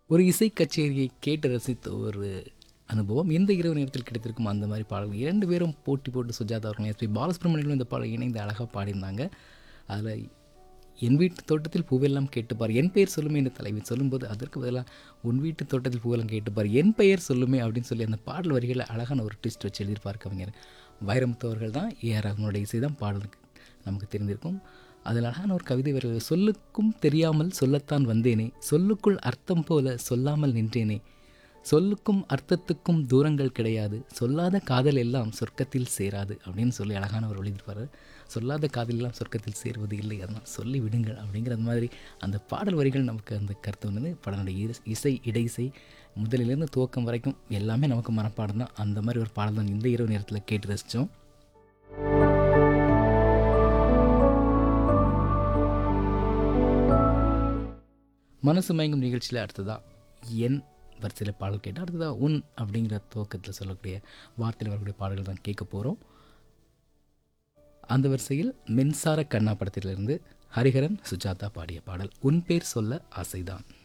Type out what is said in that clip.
ஒரு இசை கச்சேரியை கேட்டு ரசித்த ஒரு அனுபவம் எந்த இரவு நேரத்தில் கிடைத்திருக்கும் அந்த மாதிரி பாடல்கள் இரண்டு பேரும் போட்டி போட்டு சுஜாதா அவர்களும் எஸ்பி பாலசுப்ரமணியனும் இந்த பாடல் இணைந்து அழகாக பாடியிருந்தாங்க அதில் என் வீட்டு தோட்டத்தில் பூவெல்லாம் கேட்டுப்பார் என் பெயர் சொல்லுமே என்று தலைவி சொல்லும்போது அதற்கு பதிலாக உன் வீட்டு தோட்டத்தில் பூவெல்லாம் கேட்டுப்பார் என் பெயர் சொல்லுமே அப்படின்னு சொல்லி அந்த பாடல் வரிகளை அழகான ஒரு ட்விஸ்ட் வச்சு எழுதியிருப்பார் கவிஞர் வைரமுத்து அவர்கள் தான் ஏஆர் ரஹ்மானுடைய இசை தான் பாடலுக்கு நமக்கு தெரிந்திருக்கும் அதில் அழகான ஒரு கவிதை வரிகள் சொல்லுக்கும் தெரியாமல் சொல்லத்தான் வந்தேனே சொல்லுக்குள் அர்த்தம் போல சொல்லாமல் நின்றேனே சொல்லுக்கும் அர்த்தத்துக்கும் தூரங்கள் கிடையாது சொல்லாத காதல் எல்லாம் சொர்க்கத்தில் சேராது அப்படின்னு சொல்லி அழகான ஒரு எழுதியிருப்பார் சொல்லாத காதல் எல்லாம் சொர்க்கத்தில் சேருவது இல்லை அதனால் சொல்லி விடுங்கள் அப்படிங்கிற மாதிரி அந்த பாடல் வரிகள் நமக்கு அந்த கருத்து வந்தது படனுடைய இஸ்- இசை இடை இசை முதலிலிருந்து துவக்கம் வரைக்கும் எல்லாமே நமக்கு மனப்பாடம் தான் அந்த மாதிரி ஒரு பாடல் தான் இந்த இரவு நேரத்தில் கேட்டு ரசித்தோம் மனசு மயங்கும் நிகழ்ச்சியில் அடுத்ததாக என் வரிசையில் பாடல் கேட்டால் அடுத்ததாக உன் அப்படிங்கிற துவக்கத்தில் சொல்லக்கூடிய வார்த்தையில் வரக்கூடிய பாடல்கள் தான் கேட்க போகிறோம் அந்த வரிசையில் மின்சார கண்ணா படத்திலிருந்து ஹரிஹரன் சுஜாதா பாடிய பாடல் உன் பேர் சொல்ல ஆசைதான்